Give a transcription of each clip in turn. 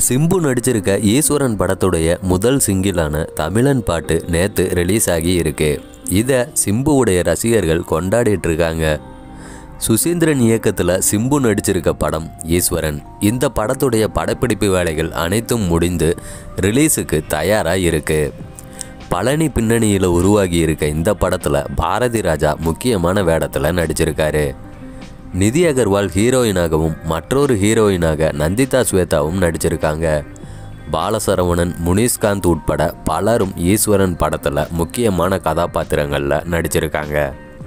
சிம்பு நடிச்சிருக்க ஈஸ்வரன் படத்துடைய முதல் சிங்கிளான தமிழன் பாட்டு நேற்று ரிலீஸ் ஆகி இருக்கு இதை சிம்புவுடைய ரசிகர்கள் கொண்டாடிட்டு இருக்காங்க சுசீந்திரன் இயக்கத்தில் சிம்பு நடிச்சிருக்க படம் ஈஸ்வரன் இந்த படத்துடைய படப்பிடிப்பு வேலைகள் அனைத்தும் முடிந்து ரிலீஸுக்கு தயாராக இருக்கு பழனி பின்னணியில் உருவாகி இருக்க இந்த படத்தில் பாரதி ராஜா முக்கியமான வேடத்தில் நடிச்சிருக்காரு நிதி அகர்வால் ஹீரோயினாகவும் மற்றொரு ஹீரோயினாக நந்திதா ஸ்வேதாவும் நடிச்சிருக்காங்க பாலசரவணன் முனிஷ்காந்த் உட்பட பலரும் ஈஸ்வரன் படத்தில் முக்கியமான கதாபாத்திரங்களில் நடிச்சிருக்காங்க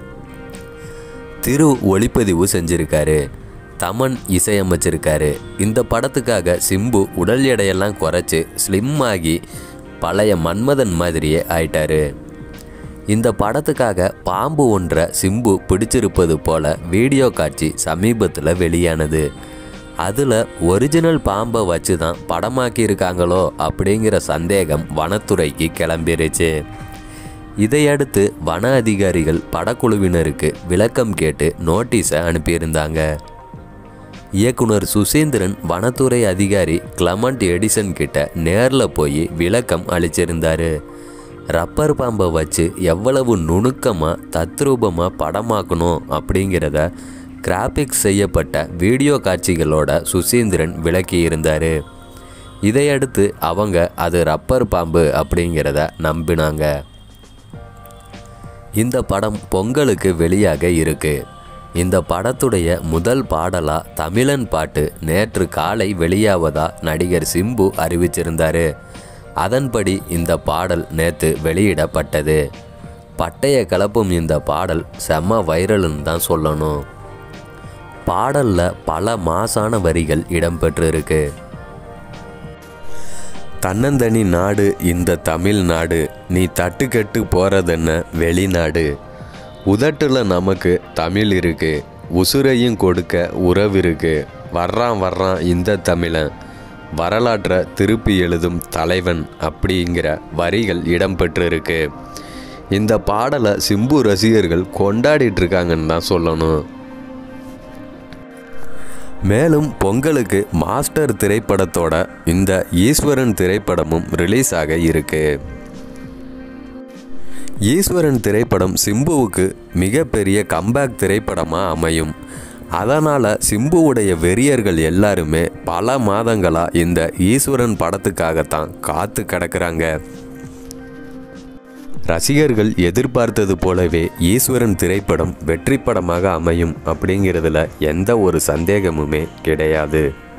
திரு ஒளிப்பதிவு செஞ்சிருக்காரு தமன் இசையமைச்சிருக்காரு இந்த படத்துக்காக சிம்பு உடல் எடையெல்லாம் குறைச்சி ஸ்லிம் ஆகி பழைய மன்மதன் மாதிரியே ஆயிட்டாரு இந்த படத்துக்காக பாம்பு ஒன்றை சிம்பு பிடிச்சிருப்பது போல வீடியோ காட்சி சமீபத்தில் வெளியானது அதில் ஒரிஜினல் பாம்பை வச்சு தான் படமாக்கியிருக்காங்களோ அப்படிங்கிற சந்தேகம் வனத்துறைக்கு கிளம்பிருச்சு இதையடுத்து வன அதிகாரிகள் படக்குழுவினருக்கு விளக்கம் கேட்டு நோட்டீஸை அனுப்பியிருந்தாங்க இயக்குனர் சுசீந்திரன் வனத்துறை அதிகாரி கிளமண்ட் எடிசன் கிட்ட நேரில் போய் விளக்கம் அளிச்சிருந்தாரு ரப்பர் பாம்பை வச்சு எவ்வளவு நுணுக்கமாக தத்ரூபமாக படமாக்கணும் அப்படிங்கிறத கிராபிக்ஸ் செய்யப்பட்ட வீடியோ காட்சிகளோட சுசீந்திரன் விளக்கியிருந்தார் இதையடுத்து அவங்க அது ரப்பர் பாம்பு அப்படிங்கிறத நம்பினாங்க இந்த படம் பொங்கலுக்கு வெளியாக இருக்கு இந்த படத்துடைய முதல் பாடலா தமிழன் பாட்டு நேற்று காலை வெளியாவதா நடிகர் சிம்பு அறிவிச்சிருந்தாரு அதன்படி இந்த பாடல் நேற்று வெளியிடப்பட்டது பட்டைய கலப்பும் இந்த பாடல் செம்ம வைரல்னு தான் சொல்லணும் பாடல்ல பல மாசான வரிகள் இடம்பெற்றிருக்கு தன்னந்தனி நாடு இந்த தமிழ்நாடு நீ தட்டுக்கெட்டு போறதென்ன வெளிநாடு உதட்டுல நமக்கு தமிழ் இருக்கு உசுரையும் கொடுக்க உறவு இருக்கு வர்றான் வர்றான் இந்த தமிழன் வரலாற்றை திருப்பி எழுதும் தலைவன் அப்படிங்கிற வரிகள் இடம்பெற்றிருக்கு இந்த பாடலை சிம்பு ரசிகர்கள் கொண்டாடிட்டு இருக்காங்கன்னு தான் சொல்லணும் மேலும் பொங்கலுக்கு மாஸ்டர் திரைப்படத்தோட இந்த ஈஸ்வரன் திரைப்படமும் ரிலீஸ் ஆக இருக்கு ஈஸ்வரன் திரைப்படம் சிம்புவுக்கு மிகப்பெரிய கம்பேக் திரைப்படமாக அமையும் அதனால் சிம்புவுடைய வெறியர்கள் எல்லாருமே பல மாதங்களாக இந்த ஈஸ்வரன் படத்துக்காகத்தான் காத்து கிடக்குறாங்க ரசிகர்கள் எதிர்பார்த்தது போலவே ஈஸ்வரன் திரைப்படம் வெற்றி படமாக அமையும் அப்படிங்கிறதுல எந்த ஒரு சந்தேகமுமே கிடையாது